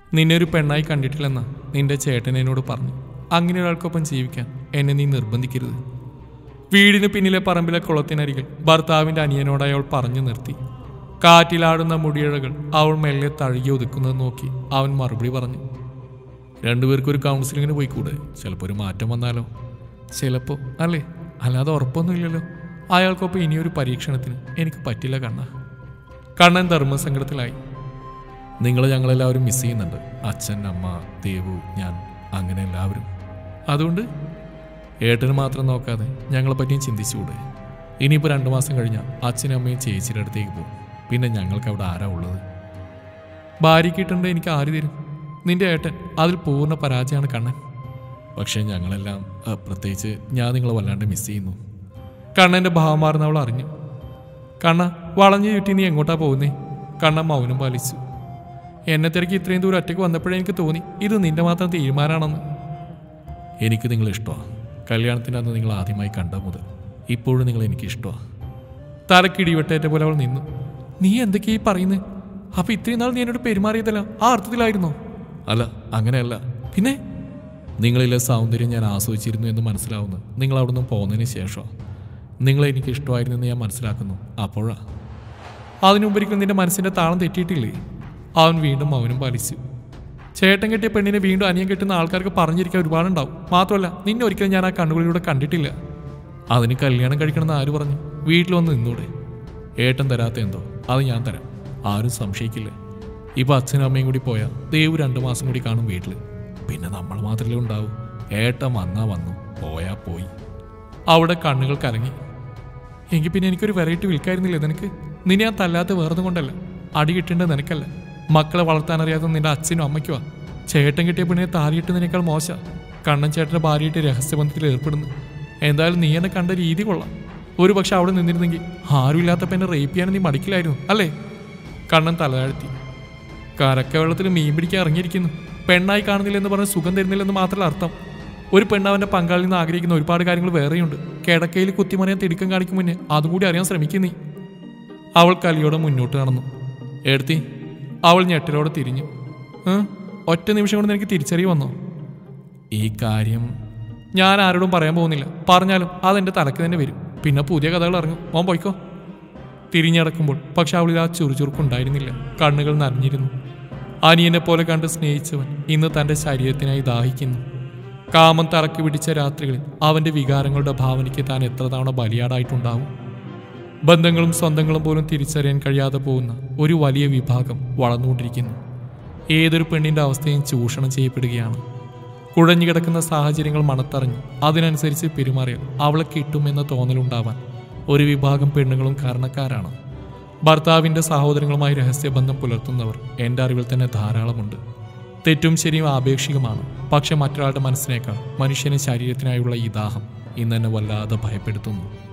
നിന്നെ ഒരു പെണ്ണായി കണ്ടിട്ടില്ലെന്ന നിന്റെ ചേട്ടൻ എന്നോട് പറഞ്ഞു അങ്ങനെ ഒരാൾക്കൊപ്പം ജീവിക്കാൻ എന്നെ നീ നിർബന്ധിക്കരുത് വീടിന് പിന്നിലെ പറമ്പിലെ കുളത്തിനരികിൽ ഭർത്താവിന്റെ അനിയനോടായി അവൾ പറഞ്ഞു നിർത്തി കാറ്റിലാടുന്ന മുടിയിഴകൾ അവൾ മെല്ലെ തഴുകി ഒതുക്കുന്നത് നോക്കി അവൻ മറുപടി പറഞ്ഞു രണ്ടുപേർക്കും ഒരു കൗൺസിലിങ്ങിന് പോയിക്കൂടെ ചിലപ്പോൾ ഒരു മാറ്റം വന്നാലോ ചിലപ്പോൾ അല്ലേ അല്ലാതെ ഉറപ്പൊന്നുമില്ലല്ലോ അയാൾക്കൊപ്പം ഇനിയൊരു പരീക്ഷണത്തിന് എനിക്ക് പറ്റില്ല കണ്ണ കണ്ണൻ ധർമ്മസങ്കടത്തിലായി നിങ്ങൾ ഞങ്ങളെല്ലാവരും മിസ് ചെയ്യുന്നുണ്ട് അച്ഛൻ അമ്മ ദേവു ഞാൻ അങ്ങനെ എല്ലാവരും അതുകൊണ്ട് ഏട്ടന് മാത്രം നോക്കാതെ ഞങ്ങളെ പറ്റിയും ചിന്തിച്ചുകൂടെ ഇനിയിപ്പോൾ രണ്ട് മാസം കഴിഞ്ഞാൽ അച്ഛനും അമ്മയും ചേച്ചിയുടെ അടുത്തേക്ക് പോകും പിന്നെ ഞങ്ങൾക്ക് അവിടെ ആരാ ഉള്ളത് ഭാര്യയ്ക്കിട്ടുണ്ട് എനിക്ക് ആര് തരും നിന്റെ ഏട്ടൻ അതിൽ പൂർണ്ണ പരാജയമാണ് കണ്ണൻ പക്ഷേ ഞങ്ങളെല്ലാം അഹ്, പ്രത്യേകിച്ച് ഞാൻ നിങ്ങളെ വല്ലാണ്ട് മിസ് ചെയ്യുന്നു കണ്ണൻ്റെ ഭാവം മാറുന്ന അവൾ അറിഞ്ഞു കണ്ണ വളഞ്ഞു ചുറ്റി നീ എങ്ങോട്ടാ പോകുന്നേ കണ്ണൻ മൗനം പാലിച്ചു എന്നെ തിരക്കി ഇത്രയും ദൂരം ഒറ്റയ്ക്ക് വന്നപ്പോഴേ എനിക്ക് തോന്നി ഇത് നിന്റെ മാത്രം തീരുമാനമാണെന്ന് എനിക്ക് നിങ്ങളെ ഇഷ്ടമാണ് കല്യാണത്തിൻ്റെ അന്ന് നിങ്ങൾ ആദ്യമായി കണ്ട മുതൽ ഇപ്പോഴും നിങ്ങൾ എനിക്ക് ഇഷ്ടമാണ് തലക്കിടിവെട്ടേറ്റ പോലെ അവൾ നിന്നു നീ എന്തൊക്കെയാ ഈ പറയുന്നത് അപ്പൊ ഇത്രയും നാൾ നീ എന്നോട് പെരുമാറിയതല്ല ആ അർത്ഥത്തിലായിരുന്നോ അല്ല അങ്ങനെയല്ല പിന്നെ നിങ്ങളിലെ സൗന്ദര്യം ഞാൻ ആസ്വദിച്ചിരുന്നു എന്ന് മനസ്സിലാവുന്നു നിങ്ങൾ അവിടുന്ന് പോകുന്നതിന് ശേഷം നിങ്ങളെ എനിക്ക് ഇഷ്ടമായിരുന്നു എന്ന് ഞാൻ മനസ്സിലാക്കുന്നു അപ്പോഴാ അതിനുമ്പൊരിക്കലും നിന്റെ മനസ്സിന്റെ താളം തെറ്റിയിട്ടില്ലേ അവൻ വീണ്ടും മൗനം പാലിച്ചു ചേട്ടൻ കെട്ടിയ പെണ്ണിനെ വീണ്ടും അനിയൻ കെട്ടുന്ന ആൾക്കാർക്ക് പറഞ്ഞിരിക്കാൻ ഒരുപാടുണ്ടാവും മാത്രമല്ല നിന്നെ ഒരിക്കലും ഞാൻ ആ കണ്ണുകളിലൂടെ കണ്ടിട്ടില്ല അതിന് കല്യാണം കഴിക്കണമെന്ന് ആര് പറഞ്ഞു വീട്ടിൽ വന്ന് നിന്നൂടെ ഏട്ടൻ തരാത്ത എന്തോ അത് ഞാൻ തരാം ആരും സംശയിക്കില്ല ഇപ്പൊ അച്ഛനും അമ്മയും കൂടി പോയാൽ ദേവ് രണ്ടു മാസം കൂടി കാണും വീട്ടിൽ പിന്നെ നമ്മൾ മാത്രമേ ഉണ്ടാവൂ ഏട്ടൻ വന്നാ വന്നു പോയാ പോയി അവിടെ കണ്ണുകൾ കലങ്ങി എങ്കിൽ പിന്നെ എനിക്കൊരു വെറൈറ്റി വിൽക്കായിരുന്നില്ലേ നിനക്ക് നിന്നെ ഞാൻ തല്ലാത്ത വേറൊന്നും കൊണ്ടല്ല അടി കിട്ടേണ്ടത് നിനക്കല്ല മക്കളെ വളർത്താൻ അറിയാത്ത നിന്റെ അച്ഛനും അമ്മയ്ക്കുവാ ചേട്ടൻ കിട്ടിയ പെണ്ണിനെ താലിയിട്ടതിനേക്കാൾ മോശ കണ്ണൻ ചേട്ടൻ്റെ ഭാര്യയായിട്ട് രഹസ്യബന്ധത്തിൽ ഏർപ്പെടുന്നു എന്തായാലും നീ എന്നെ കണ്ട രീതി കൊള്ളാം ഒരു പക്ഷെ അവിടെ നിന്നിരുന്നെങ്കിൽ ആരുമില്ലാത്ത പെണ്ണെ റേപ്പ് ചെയ്യാൻ നീ മടിക്കില്ലായിരുന്നു അല്ലേ കണ്ണൻ തലതാഴ്ത്തി കരക്ക വെള്ളത്തിൽ മീൻ പിടിക്കാൻ ഇറങ്ങിയിരിക്കുന്നു പെണ്ണായി കാണുന്നില്ലെന്ന് പറഞ്ഞ് സുഖം തരുന്നില്ലെന്ന് മാത്രമല്ല അർത്ഥം ഒരു പെണ്ണ് അവന്റെ പങ്കാളിൽ നിന്ന് ആഗ്രഹിക്കുന്ന ഒരുപാട് കാര്യങ്ങൾ വേറെയുണ്ട് കിടക്കയിൽ കുത്തിമറിയാൻ തിടുക്കം കാണിക്കും മുന്നേ അതും കൂടി അറിയാൻ ശ്രമിക്കുന്നീ അവൾ കലിയോടെ മുന്നോട്ട് നടന്നു എടുത്തി അവൾ ഞെട്ടലോടെ തിരിഞ്ഞു "ഏ? ഒറ്റ നിമിഷം കൊണ്ട് നിനക്ക് തിരിച്ചറിവ് വന്നോ ഈ കാര്യം ഞാൻ ആരോടും പറയാൻ പോകുന്നില്ല പറഞ്ഞാലും അതെന്റെ തലക്ക് തന്നെ വരും പിന്നെ പുതിയ കഥകൾ ഇറങ്ങും ഓൻ പോയിക്കോ തിരിഞ്ഞടക്കുമ്പോൾ പക്ഷെ അവളിൽ ആ ചുറുചുറുക്കുണ്ടായിരുന്നില്ല കണ്ണുകൾ നനഞ്ഞിരുന്നു അനിയനെ പോലെ കണ്ട് സ്നേഹിച്ചവൻ ഇന്ന് തന്റെ ശരീരത്തിനായി ദാഹിക്കുന്നു കാമം തറക്കി പിടിച്ച രാത്രികളിൽ അവന്റെ വികാരങ്ങളുടെ ഭാവനയ്ക്ക് താൻ എത്ര തവണ ബലിയാടായിട്ടുണ്ടാവും ബന്ധങ്ങളും സ്വന്തങ്ങളും പോലും തിരിച്ചറിയാൻ കഴിയാതെ പോകുന്ന ഒരു വലിയ വിഭാഗം വളർന്നുകൊണ്ടിരിക്കുന്നു ഏതൊരു പെണ്ണിന്റെ അവസ്ഥയും ചൂഷണം ചെയ്യപ്പെടുകയാണ് കുഴഞ്ഞു കിടക്കുന്ന സാഹചര്യങ്ങൾ മണത്തറിഞ്ഞ് അതിനനുസരിച്ച് പെരുമാറിയാൽ അവളെ കിട്ടുമെന്ന തോന്നലുണ്ടാവാൻ ഒരു വിഭാഗം പെണ്ണുങ്ങളും കാരണക്കാരാണ് ഭർത്താവിന്റെ സഹോദരങ്ങളുമായി രഹസ്യബന്ധം പുലർത്തുന്നവർ എൻ്റെ അറിവിൽ തന്നെ ധാരാളമുണ്ട് തെറ്റും ശരിയും ആപേക്ഷികമാണ് പക്ഷെ മറ്റൊരാളുടെ മനസ്സിനേക്കാൾ മനുഷ്യന് ശരീരത്തിനായുള്ള ഈ ദാഹം ഇന്നെന്നെ വല്ലാതെ ഭയപ്പെടുത്തുന്നു